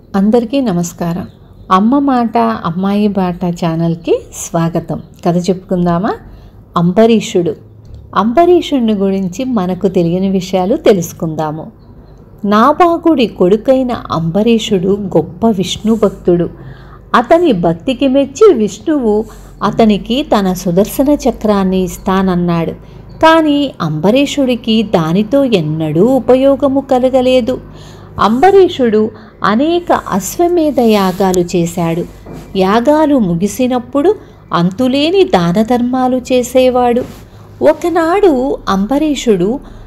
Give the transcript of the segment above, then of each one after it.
అందరికీ నమస్కారం అమ్మ మాట అమ్మాయి బాట ఛానల్కి స్వాగతం కథ చెప్పుకుందామా అంబరీషుడు అంబరీషుడిని గురించి మనకు తెలియని విషయాలు తెలుసుకుందాము నాబాగుడి కొడుకైన అంబరీషుడు గొప్ప విష్ణు భక్తుడు అతని భక్తికి మెచ్చి విష్ణువు అతనికి తన సుదర్శన చక్రాన్ని ఇస్తానన్నాడు కానీ అంబరీషుడికి దానితో ఎన్నడూ ఉపయోగము కలగలేదు అంబరీషుడు అనేక అశ్వమేధ యాగాలు చేశాడు యాగాలు ముగిసినప్పుడు అంతులేని దాన ధర్మాలు చేసేవాడు ఒకనాడు అంబరీషుడు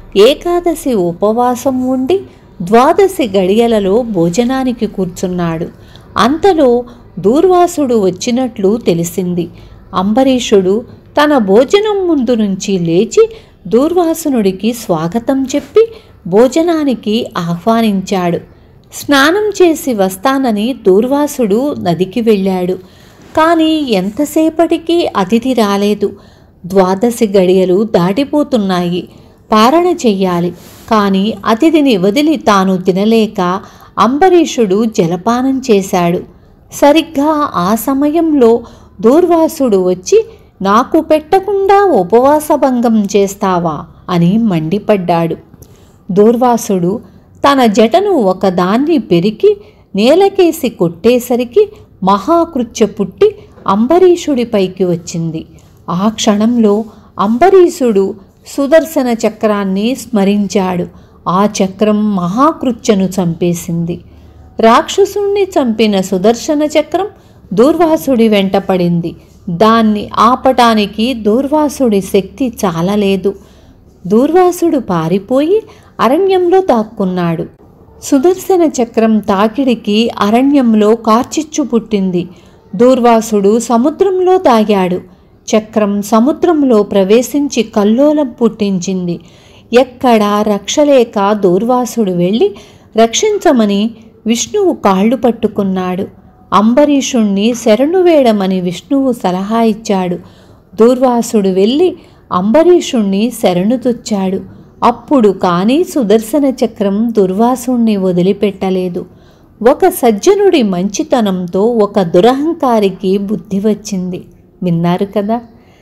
ఏకాదశి ఉపవాసం ఉండి ద్వాదశి గడియలలో భోజనానికి కూర్చున్నాడు అంతలో దూర్వాసుడు వచ్చినట్లు తెలిసింది అంబరీషుడు తన భోజనం ముందు నుంచి లేచి దూర్వాసునుడికి స్వాగతం చెప్పి భోజనానికి ఆహ్వానించాడు స్నానం చేసి వస్తానని దూర్వాసుడు నదికి వెళ్ళాడు కానీ ఎంతసేపటికి అతిథి రాలేదు ద్వాదశి గడియలు దాటిపోతున్నాయి పారణ చెయ్యాలి కానీ అతిథిని వదిలి తాను తినలేక అంబరీషుడు జలపానం చేశాడు సరిగ్గా ఆ సమయంలో దూర్వాసుడు వచ్చి నాకు పెట్టకుండా ఉపవాసభంగం చేస్తావా అని మండిపడ్డాడు దూర్వాసుడు తన జటను ఒకదాన్ని పెరికి నేలకేసి కొట్టేసరికి మహాకృత్య పుట్టి అంబరీషుడిపైకి వచ్చింది ఆ క్షణంలో అంబరీషుడు సుదర్శన చక్రాన్ని స్మరించాడు ఆ చక్రం మహాకృత్యను చంపేసింది రాక్షసుణ్ణి చంపిన సుదర్శన చక్రం దూర్వాసుడి వెంట పడింది దాన్ని ఆపటానికి దూర్వాసుడి శక్తి చాలలేదు దూర్వాసుడు పారిపోయి అరణ్యంలో దాక్కున్నాడు సుదర్శన చక్రం తాకిడికి అరణ్యంలో కార్చిచ్చు పుట్టింది దూర్వాసుడు సముద్రంలో దాగాడు చక్రం సముద్రంలో ప్రవేశించి కల్లోలం పుట్టించింది ఎక్కడా రక్షలేక దూర్వాసుడు వెళ్ళి రక్షించమని విష్ణువు కాళ్ళు పట్టుకున్నాడు అంబరీషుణ్ణి శరణు వేడమని విష్ణువు సలహా ఇచ్చాడు దూర్వాసుడు వెళ్ళి అంబరీషుణ్ణి శరణుతొచ్చాడు అప్పుడు కానీ సుదర్శన చక్రం దుర్వాసుణ్ణి వదిలిపెట్టలేదు ఒక సజ్జనుడి మంచితనంతో ఒక దురహంకారికి బుద్ధి వచ్చింది విన్నారు కదా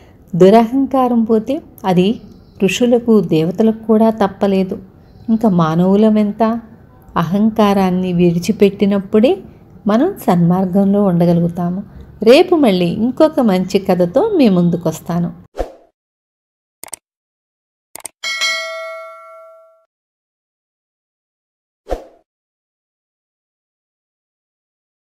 దురహంకారం పోతే అది ఋషులకు దేవతలకు కూడా తప్పలేదు ఇంకా మానవులమెంత అహంకారాన్ని విడిచిపెట్టినప్పుడే మనం సన్మార్గంలో ఉండగలుగుతాము రేపు మళ్ళీ ఇంకొక మంచి కథతో మీ ముందుకు వస్తాను